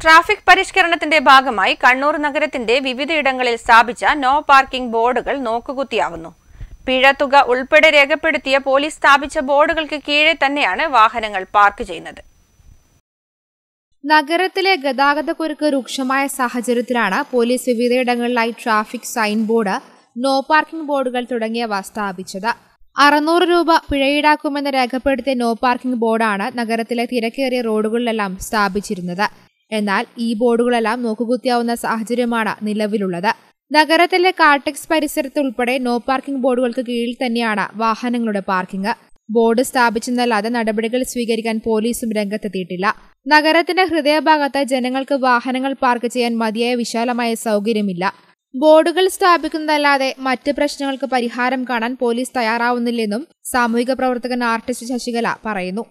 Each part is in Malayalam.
ട്രാഫിക് പരിഷ്കരണത്തിന്റെ ഭാഗമായി കണ്ണൂർ നഗരത്തിന്റെ വിവിധയിടങ്ങളിൽ സ്ഥാപിച്ച നോ പാർക്കിംഗ് ബോർഡുകൾ നോക്കുകുത്തിയാവുന്നു പിഴത്തുക ഉൾപ്പെടെ രേഖപ്പെടുത്തിയ പോലീസ് സ്ഥാപിച്ച ബോർഡുകൾക്ക് കീഴെ തന്നെയാണ് വാഹനങ്ങൾ പാർക്ക് ചെയ്യുന്നത് നഗരത്തിലെ ഗതാഗതക്കുരുക്ക് രൂക്ഷമായ സാഹചര്യത്തിലാണ് പോലീസ് വിവിധയിടങ്ങളിലായി traffic sign board no parking ബോർഡുകൾ തുടങ്ങിയവ സ്ഥാപിച്ചത് അറുന്നൂറ് രൂപ പിഴയീടാക്കുമെന്ന് രേഖപ്പെടുത്തിയ നോ പാർക്കിംഗ് ബോർഡാണ് നഗരത്തിലെ തിരക്കേറിയ റോഡുകളിലെല്ലാം സ്ഥാപിച്ചിരുന്നത് എന്നാൽ ഈ ബോർഡുകളെല്ലാം നോക്കുകുത്തിയാവുന്ന സാഹചര്യമാണ് നിലവിലുള്ളത് നഗരത്തിലെ കാർടെക്സ് പരിസരത്ത് ഉൾപ്പെടെ നോ പാർക്കിംഗ് ബോർഡുകൾക്ക് കീഴിൽ തന്നെയാണ് വാഹനങ്ങളുടെ പാർക്കിംഗ് ബോർഡ് സ്ഥാപിച്ചെന്നല്ലാതെ നടപടികൾ സ്വീകരിക്കാൻ പോലീസും രംഗത്തെത്തിയിട്ടില്ല നഗരത്തിന്റെ ഹൃദയഭാഗത്ത് ജനങ്ങൾക്ക് വാഹനങ്ങൾ പാർക്ക് ചെയ്യാൻ മതിയായ വിശാലമായ സൗകര്യമില്ല ബോർഡുകൾ സ്ഥാപിക്കുന്നതല്ലാതെ മറ്റ് പ്രശ്നങ്ങൾക്ക് പരിഹാരം കാണാൻ പോലീസ് തയ്യാറാവുന്നില്ലെന്നും സാമൂഹിക പ്രവർത്തകൻ ആർട്ടിസ്റ്റ് ശശികല പറയുന്നു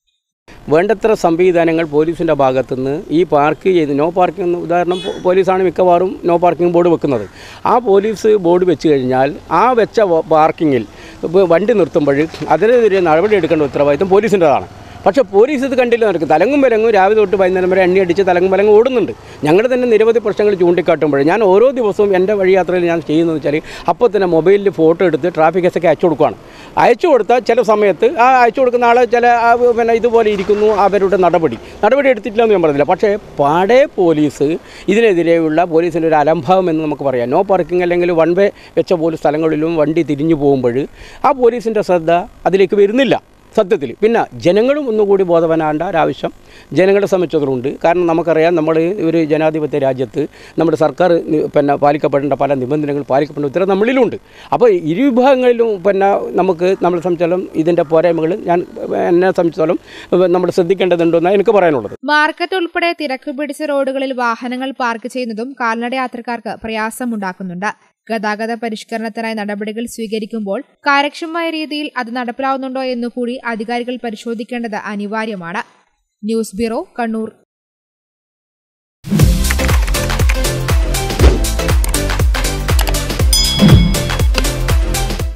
വേണ്ടത്ര സംവിധാനങ്ങൾ പോലീസിൻ്റെ ഭാഗത്തുനിന്ന് ഈ പാർക്ക് ചെയ്ത് നോ പാർക്കിംഗ് എന്ന് ഉദാഹരണം പോ- പോലീസാണ് മിക്കവാറും നോ പാർക്കിംഗ് ബോർഡ് വെക്കുന്നത് ആ പോലീസ് ബോർഡ് വെച്ച് കഴിഞ്ഞാൽ ആ വെച്ച വ- പാർക്കിങ്ങിൽ ഇപ്പോൾ വണ്ടി നിർത്തുമ്പോൾ അതിനെതിരെ നടപടി എടുക്കേണ്ട ഉത്തരവാദിത്വം പോലീസിൻ്റെതാണ് പക്ഷേ പോലീസ് ഇത് കണ്ടില്ല നടക്കും തലങ്ങും വിലങ്ങും രാവിലെ തൊട്ട് വൈകുന്നേരം വരെ എണ്ണി അടിച്ച് തലങ്ങും വിലങ്ങും ഓടുന്നുണ്ട് ഞങ്ങൾ തന്നെ നിരവധി പ്രശ്നങ്ങൾ ചൂണ്ടിക്കാട്ടുമ്പോൾ ഞാൻ ഓരോ ദിവസവും എൻ്റെ വഴിയാത്രയിൽ ഞാൻ ചെയ്യുന്നതെന്ന് വെച്ചാൽ അപ്പോൾ തന്നെ മൊബൈലിൽ ഫോട്ടോ എടുത്ത് ട്രാഫിക് എസ് ഒക്കെ അയച്ചു കൊടുക്കുകയാണ് അയച്ചു കൊടുത്താൽ ചില സമയത്ത് ആ അയച്ചു കൊടുക്കുന്ന ആൾ ചില ആ, പിന്നെ ഇതുപോലെ ഇരിക്കുന്നു അവരുടെ നടപടി നടപടി എടുത്തിട്ടില്ല എന്ന് ഞാൻ പറഞ്ഞില്ല പക്ഷേ പാടെ പോലീസ് ഇതിനെതിരെയുള്ള പോലീസിൻ്റെ ഒരു അലംഭാവം എന്ന് നമുക്ക് പറയാം നോ പാർക്കിംഗ് അല്ലെങ്കിൽ വൺ വേ വെച്ച പോലും സ്ഥലങ്ങളിലും വണ്ടി തിരിഞ്ഞു പോകുമ്പോൾ ആ പോലീസിൻ്റെ ശ്രദ്ധ അതിലേക്ക് വരുന്നില്ല സത്യത്തിൽ പിന്നെ ജനങ്ങളും ഒന്നുകൂടി ബോധവാനാകേണ്ട ഒരാവശ്യം ജനങ്ങളെ സംബന്ധിച്ചതുകൊണ്ട് കാരണം നമുക്കറിയാം നമ്മൾ ഒരു ജനാധിപത്യ രാജ്യത്ത് നമ്മുടെ സർക്കാർ നി- പിന്നെ പാലിക്കപ്പെടേണ്ട പല നിബന്ധനകൾ പാലിക്കപ്പെടേണ്ട ഉത്തരം നമ്മളിലുണ്ട് അപ്പോൾ ഇരു വിഭാഗങ്ങളിലും പിന്നെ നമുക്ക് നമ്മളെ സംബന്ധിച്ചോളം ഇതിൻ്റെ പോരായ്മകൾ ഞാൻ എന്നെ സംബന്ധിച്ചോളം നമ്മൾ ശ്രദ്ധിക്കേണ്ടതുണ്ടെന്നാണ് എനിക്ക് പറയാനുള്ളത് മാർക്കറ്റ് ഉൾപ്പെടെ തിരക്ക് പിടിച്ച റോഡുകളിൽ വാഹനങ്ങൾ പാർക്ക് ചെയ്യുന്നതും കാൽനട യാത്രക്കാർക്ക് പ്രയാസമുണ്ടാക്കുന്നുണ്ട് ഗതാഗത പരിഷ്കരണത്തിനായി നടപടികൾ സ്വീകരിക്കുമ്പോൾ കാര്യക്ഷമമായ രീതിയിൽ അത് നടപ്പിലാവുന്നുണ്ടോ എന്നുകൂടി അധികാരികൾ പരിശോധിക്കേണ്ടത് അനിവാര്യമാണ് ന്യൂസ് ബ്യൂറോ കണ്ണൂർ